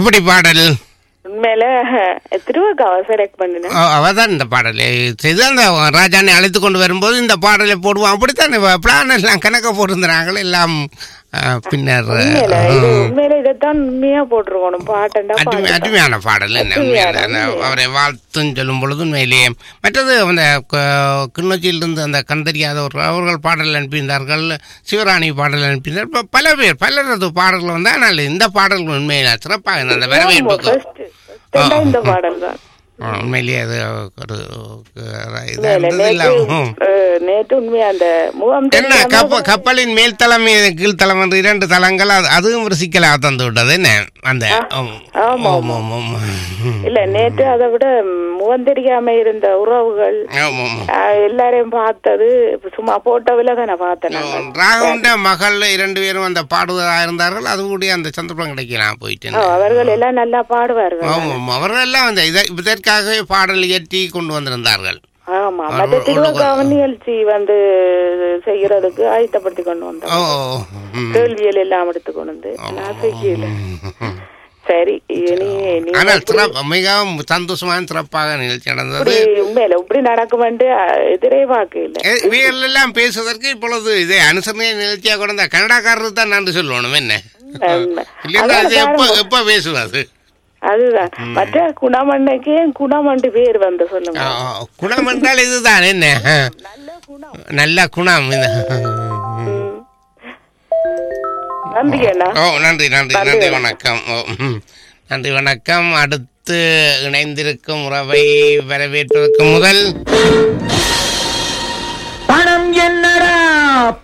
எப்படி பாடல் உண்மையில திருவக்காவை செலக்ட் பண்ணினேன் ஓ, அவதான் இந்த பாடல் செய்து அந்த ராஜானை அழைத்து கொண்டு வரும்போது இந்த பாடலை போடுவோம் அப்படித்தான் பிளான் எல்லாம் கணக்க போட்டிருந்தாங்க எல்லாம் ஆ, பின்னர் உண்மையில இது உண்மையில இதைத்தான் உண்மையா போட்டிருக்கணும் பாட்டண்டா அருமை பாட்டு அருமையான பாடல் என்ன உண்மையான அந்த அவரை வாழ்த்துன்னு சொல்லும் பொழுது உண்மையிலேயே மற்றது அந்த க- கிண்ணச்சியிலிருந்து அந்த கண்டறியாதவர் அவர்கள் பாடல் அனுப்பியிருந்தார்கள் சிவராணி பாடல் அனுப்பினார் இப்ப பல பேர் பலரது பாடல்கள் வந்து ஆனால் இந்த பாடல் உண்மையில சிறப்பாக இருந்தது. அந்த வரவேற்புக்கு ஃபர்ஸ்ட் இந்த பாடல் தான் ஆ, உண்மையிலேயே அது ஒரு இதாக உண்மையில இருந்தது நேற்று இல்லாம அஹ், நேற்று உண்மையா அந்த முகம் என்ன தெரியாம கப்ப கப்பலின் மேல் தளம் கீழ்த்தளம் என்று இரண்டு தளங்கள் அது- அதுவும் ஒரு சிக்கலாக தந்து விட்டது என்ன அந்த ஆம். ஆமா, ஆம், ஆம், ஆம். இல்ல நேற்று அதை விட முகம் தெரியாம இருந்த உறவுகள் ஆம், ஆம். அஹ், எல்லாரையும் பார்த்தது சும்மா போட்டோவில் தானே பார்த்தேன் நான் ராகவண்ட மகள் இரண்டு பேரும் அந்த பாடுவதாக இருந்தார்கள் அது கூட அந்த சந்தர்ப்பம் கிடைக்கலாம் போயிட்டு ஆ, அவர்கள் எல்லாம் நல்லா பாடுவார்கள் ஆமாம் அவர்கள் எல்லாம் அந்த இதை இதற்காகவே பாடல் இயற்றி கொண்டு வந்திருந்தார்கள் ஆமா மற்ற திருவக்காவ நிகழ்ச்சி வந்து செய்யறதுக்கு ஆயத்தப்படுத்தி கொண்டு வந்தோம் ஓ ம். கேள்வியல் எல்லாம் எடுத்து கொண்டு வந்து நான் செய்யல சரி இனி நீ ஆனால் சிறப்பு மிகவும் சந்தோஷமான சிறப்பாக நிகழ்ச்சி நடந்தது இப்படி உண்மையில இப்படி நடக்குமென்று அஹ், எதிரே பார்க்க இல்ல எ- இவைகள் எல்லாம் பேசுவதற்கு இப்பொழுது இதை அனுசரணை நிகழ்ச்சியாக கூட இந்த கனடாக்காரர் தான் நன்றி சொல்லணும் என்ன உண்மை. இல்லைன்னா அது எப்ப அதான் எப்ப பேசுவாது அதுதான் மற்ற குணமண்டைக்கு குணமண்டு பேர் வந்து சொல்லுங்க ஆ, ஆ, குணம் என்றால் இதுதான் என்ன நல்ல குணம் நல்ல குணம் இது. ம். நன்றி அண்ணா ஓ நன்றி நன்றி நன்றி வணக்கம் ஓ ம். நன்றி வணக்கம் அடுத்து இணைந்திருக்கும் உறவை வரவேற்பதற்கு முதல் பணம் என்னடா